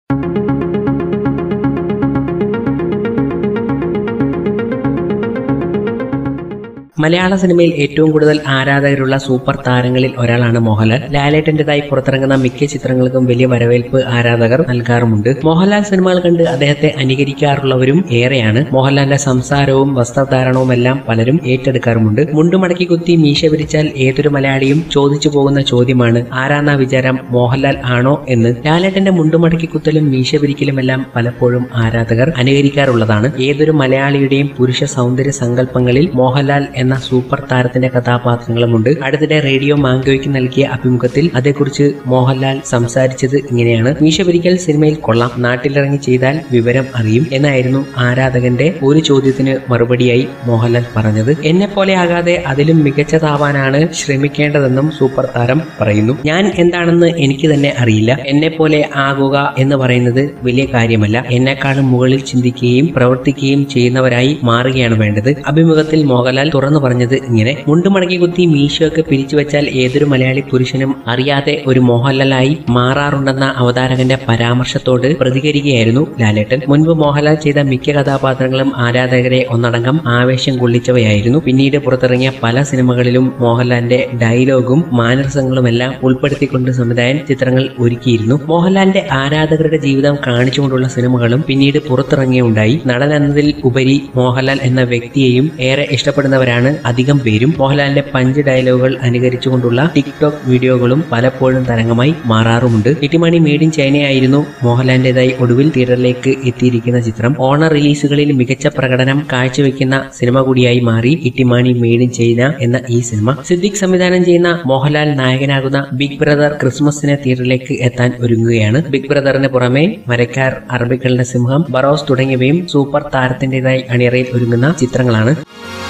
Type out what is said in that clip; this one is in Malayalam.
മലയാള സിനിമയിൽ ഏറ്റവും കൂടുതൽ ആരാധകരുള്ള സൂപ്പർ താരങ്ങളിൽ ഒരാളാണ് മോഹൻലാൽ ലാലേട്ടന്റേതായി പുറത്തിറങ്ങുന്ന മിക്ക ചിത്രങ്ങൾക്കും വലിയ വരവേൽപ്പ് ആരാധകർ നൽകാറുമുണ്ട് മോഹൻലാൽ സിനിമകൾ കണ്ട് അദ്ദേഹത്തെ അനുകരിക്കാറുള്ളവരും ഏറെയാണ് മോഹൻലാലിന്റെ സംസാരവും വസ്ത്രധാരണവും എല്ലാം പലരും ഏറ്റെടുക്കാറുമുണ്ട് മുണ്ടുമടക്കി കുത്തി മീശ വിരിച്ചാൽ ഏതൊരു മലയാളിയും ചോദിച്ചു പോകുന്ന ചോദ്യമാണ് ആരാന്ന വിചാരം മോഹൻലാൽ ആണോ എന്ന് ലാലേട്ടന്റെ മുണ്ടുമടക്കി കുത്തലും മീശ വിരിക്കലുമെല്ലാം പലപ്പോഴും ആരാധകർ അനുകരിക്കാറുള്ളതാണ് ഏതൊരു മലയാളിയുടെയും പുരുഷ സൗന്ദര്യ സങ്കല്പങ്ങളിൽ മോഹൻലാൽ എന്ന സൂപ്പർ താരത്തിന്റെ കഥാപാത്രങ്ങളുമുണ്ട് അടുത്തിടെ റേഡിയോ മാംഗോയ്ക്ക് നൽകിയ അഭിമുഖത്തിൽ അതേക്കുറിച്ച് മോഹൻലാൽ സംസാരിച്ചത് ഇങ്ങനെയാണ് മീശ പിരിക്കൽ സിനിമയിൽ കൊള്ളാം നാട്ടിലിറങ്ങി ചെയ്താൽ വിവരം അറിയും എന്നായിരുന്നു ആരാധകന്റെ ഒരു ചോദ്യത്തിന് മറുപടിയായി മോഹൻലാൽ പറഞ്ഞത് എന്നെ പോലെ ആകാതെ അതിലും മികച്ചതാവാനാണ് ശ്രമിക്കേണ്ടതെന്നും സൂപ്പർ താരം പറയുന്നു ഞാൻ എന്താണെന്ന് എനിക്ക് തന്നെ അറിയില്ല എന്നെ പോലെ ആകുക എന്ന് പറയുന്നത് വലിയ കാര്യമല്ല എന്നെക്കാളും മുകളിൽ ചിന്തിക്കുകയും പ്രവർത്തിക്കുകയും ചെയ്യുന്നവരായി മാറുകയാണ് വേണ്ടത് അഭിമുഖത്തിൽ മോഹൻലാൽ തുറന്നു പറഞ്ഞത് ഇങ്ങനെ മുണ്ടുമടക്കി കുത്തി മീശയൊക്കെ പിരിച്ചു വെച്ചാൽ ഏതൊരു മലയാളി പുരുഷനും അറിയാതെ ഒരു മോഹൻലാലായി മാറാറുണ്ടെന്ന അവതാരകന്റെ പരാമർശത്തോട് പ്രതികരിക്കുകയായിരുന്നു ലാലേട്ടൻ മുൻപ് മോഹൻലാൽ ചെയ്ത മിക്ക കഥാപാത്രങ്ങളും ആരാധകരെ ഒന്നടങ്കം ആവേശം കൊള്ളിച്ചവയായിരുന്നു പിന്നീട് പുറത്തിറങ്ങിയ പല സിനിമകളിലും മോഹൻലാലിന്റെ ഡയലോഗും മാനസങ്ങളുമെല്ലാം ഉൾപ്പെടുത്തിക്കൊണ്ട് സംവിധായകൻ ചിത്രങ്ങൾ ഒരുക്കിയിരുന്നു മോഹൻലാലിന്റെ ആരാധകരുടെ ജീവിതം കാണിച്ചുകൊണ്ടുള്ള സിനിമകളും പിന്നീട് പുറത്തിറങ്ങിയുണ്ടായി നടൻ എന്നതിൽ ഉപരി മോഹൻലാൽ എന്ന വ്യക്തിയെയും ഏറെ ഇഷ്ടപ്പെടുന്നവരാണ് അധികം പേരും മോഹൻലാലിന്റെ പഞ്ച് ഡയലോഗുകൾ അനുകരിച്ചുകൊണ്ടുള്ള ടിക്ടോക്ക് വീഡിയോകളും പലപ്പോഴും തരംഗമായി മാറാറുമുണ്ട് ഇട്ടിമണി മെയ്ഡ് ഇൻ ചൈനയായിരുന്നു മോഹൻലാലിന്റേതായി ഒടുവിൽ തിയേറ്ററിലേക്ക് എത്തിയിരിക്കുന്ന ചിത്രം ഓണർ റിലീസുകളിൽ മികച്ച പ്രകടനം കാഴ്ചവെക്കുന്ന സിനിമ കൂടിയായി മാറി ഇട്ടിമാണി മെയ്ഡ് ഇൻ ചൈന എന്ന ഈ സിനിമ സിദ്ദിഖ് സംവിധാനം ചെയ്യുന്ന മോഹൻലാൽ നായകനാകുന്ന ബിഗ് ബ്രദർ ക്രിസ്മസിന് തിയേറ്ററിലേക്ക് എത്താൻ ഒരുങ്ങുകയാണ് ബിഗ് ബ്രദറിന് പുറമെ മരക്കാർ അറബിക്കളുടെ സിംഹം ബറോസ് തുടങ്ങിയവയും സൂപ്പർ താരത്തിന്റേതായി അണിയറയിൽ ഒരുങ്ങുന്ന ചിത്രങ്ങളാണ്